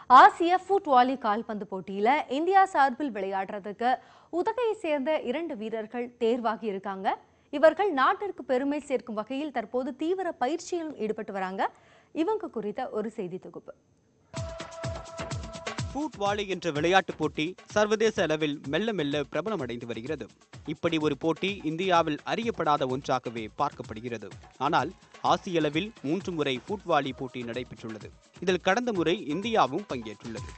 ஆசிய ஃபுட் வாலி கால்பந்து போட்டியில இந்தியா சார்பில் விளையாடுறதுக்கு உதகையை சேர்ந்த இரண்டு வீரர்கள் தேர்வாகி இருக்காங்க இவர்கள் நாட்டிற்கு பெருமை சேர்க்கும் வகையில் தற்போது தீவிர பயிற்சியிலும் ஈடுபட்டு வராங்க இவங்க குறித்த ஒரு செய்தி தொகுப்பு ஃபூட் வாலி என்ற விளையாட்டுப் போட்டி சர்வதேச அளவில் மெல்ல மெல்ல பிரபலமடைந்து வருகிறது இப்படி ஒரு போட்டி இந்தியாவில் அறியப்படாத ஒன்றாகவே பார்க்கப்படுகிறது ஆனால் ஆசிய அளவில் மூன்று முறை ஃபுட் வாலி போட்டி நடைபெற்றுள்ளது இதில் கடந்த முறை இந்தியாவும் பங்கேற்றுள்ளது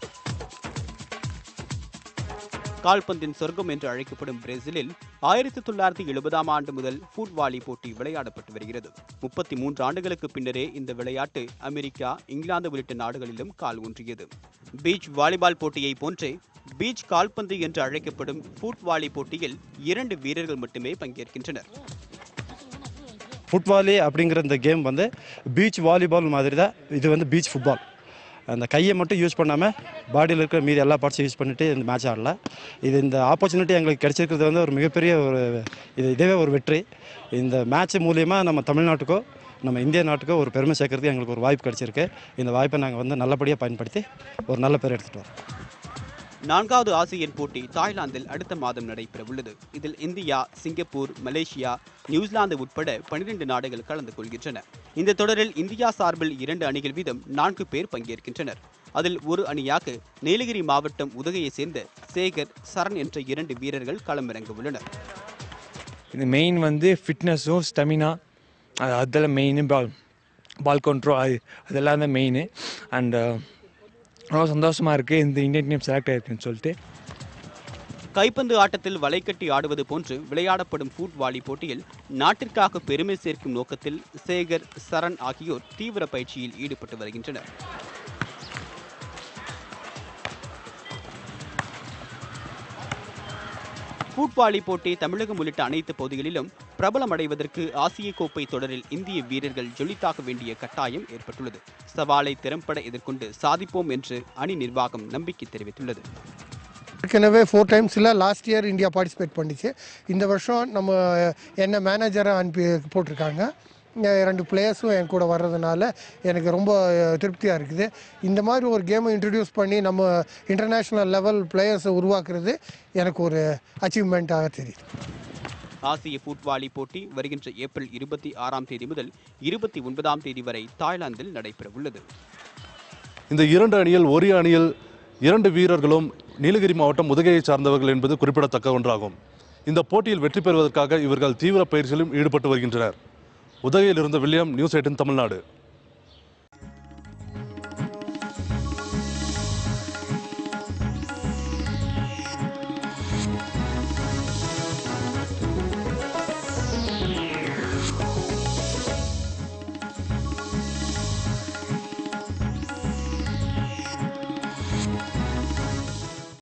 கால்பந்தின் சொர்க்கம் என்று அழைக்கப்படும் பிரேசிலில் ஆயிரத்தி தொள்ளாயிரத்தி எழுபதாம் ஆண்டு முதல் ஃபுட் வாலி போட்டி விளையாடப்பட்டு வருகிறது முப்பத்தி மூன்று ஆண்டுகளுக்கு பின்னரே இந்த விளையாட்டு அமெரிக்கா இங்கிலாந்து உள்ளிட்ட நாடுகளிலும் கால் ஊன்றியது பீச் வாலிபால் போட்டியை போன்றே பீச் கால்பந்து என்று அழைக்கப்படும் ஃபுட் வாலி போட்டியில் இரண்டு வீரர்கள் மட்டுமே பங்கேற்கின்றனர் ஃபுட்பாலி அப்படிங்கிற இந்த கேம் வந்து பீச் வாலிபால் மாதிரி தான் இது வந்து பீச் ஃபுட்பால் அந்த கையை மட்டும் யூஸ் பண்ணாமல் பாடியில் இருக்கிற மீதி எல்லா பார்ட்ஸும் யூஸ் பண்ணிட்டு இந்த மேட்ச் ஆடல இது இந்த ஆப்பர்ச்சுனிட்டி எங்களுக்கு கிடைச்சிருக்கிறது வந்து ஒரு மிகப்பெரிய ஒரு இது இதுவே ஒரு வெற்றி இந்த மேட்ச் மூலியமாக நம்ம தமிழ்நாட்டுக்கோ நம்ம இந்திய நாட்டுக்கோ ஒரு பெருமை சேர்க்கறதுக்கு எங்களுக்கு ஒரு வாய்ப்பு கிடைச்சிருக்கு இந்த வாய்ப்பை நாங்கள் வந்து நல்லபடியாக பயன்படுத்தி ஒரு நல்ல பேர் எடுத்துகிட்டு வரோம் நான்காவது ஆசியன் போட்டி தாய்லாந்தில் அடுத்த மாதம் நடைபெற உள்ளது இதில் இந்தியா சிங்கப்பூர் மலேசியா நியூசிலாந்து உட்பட பனிரெண்டு நாடுகள் கலந்து கொள்கின்றன இந்த தொடரில் இந்தியா சார்பில் இரண்டு அணிகள் வீதம் நான்கு பேர் பங்கேற்கின்றனர் அதில் ஒரு அணியாக நீலகிரி மாவட்டம் உதகையை சேர்ந்த சேகர் சரண் என்ற இரண்டு வீரர்கள் களமிறங்க உள்ளனர் இது மெயின் வந்து ஃபிட்னஸும் ஸ்டெமினா அது அதெல்லாம் மெயின் பால் பால் கண்ட்ரோல் அது அதெல்லாம் தான் மெயின் அண்ட் ரொம்ப சந்தோஷமாக இருக்குது இந்த இந்தியன் டீம் செலக்ட் ஆயிருக்குன்னு சொல்லிட்டு கைப்பந்து ஆட்டத்தில் வலைக்கட்டி ஆடுவது போன்று விளையாடப்படும் ஃபுட் வாலி போட்டியில் நாட்டிற்காக பெருமை சேர்க்கும் நோக்கத்தில் சேகர் சரண் ஆகியோர் தீவிர பயிற்சியில் ஈடுபட்டு வருகின்றனர் ஃபுட் வாலி போட்டி தமிழகம் உள்ளிட்ட அனைத்து பகுதிகளிலும் பிரபலமடைவதற்கு ஆசிய கோப்பை தொடரில் இந்திய வீரர்கள் ஜொலித்தாக வேண்டிய கட்டாயம் ஏற்பட்டுள்ளது சவாலை திறம்பட எதிர்கொண்டு சாதிப்போம் என்று அணி நிர்வாகம் நம்பிக்கை தெரிவித்துள்ளது ஏற்கனவே ஃபோர் டைம்ஸில் லாஸ்ட் இயர் இந்தியா பார்ட்டிசிபேட் பண்ணிச்சு இந்த வருஷம் நம்ம என்ன மேனேஜரை அனுப்பி போட்டிருக்காங்க இங்க ரெண்டு பிளேயர்ஸும் என் கூட வர்றதுனால எனக்கு ரொம்ப திருப்தியாக இருக்குது இந்த மாதிரி ஒரு கேமை இன்ட்ரடியூஸ் பண்ணி நம்ம இன்டர்நேஷ்னல் லெவல் பிளேயர்ஸை உருவாக்குறது எனக்கு ஒரு அச்சீவ்மெண்ட்டாக தெரியுது ஆசிய ஃபுட் வாலி போட்டி வருகின்ற ஏப்ரல் இருபத்தி ஆறாம் தேதி முதல் இருபத்தி ஒன்பதாம் தேதி வரை தாய்லாந்தில் நடைபெறவுள்ளது இந்த இரண்டு அணியில் ஒரு அணியில் இரண்டு வீரர்களும் நீலகிரி மாவட்டம் உதகையை சார்ந்தவர்கள் என்பது குறிப்பிடத்தக்க ஒன்றாகும் இந்த போட்டியில் வெற்றி பெறுவதற்காக இவர்கள் தீவிர பயிற்சியிலும் ஈடுபட்டு வருகின்றனர் உதகையில் இருந்த வில்லியம் நியூஸ் எயிட்டின் தமிழ்நாடு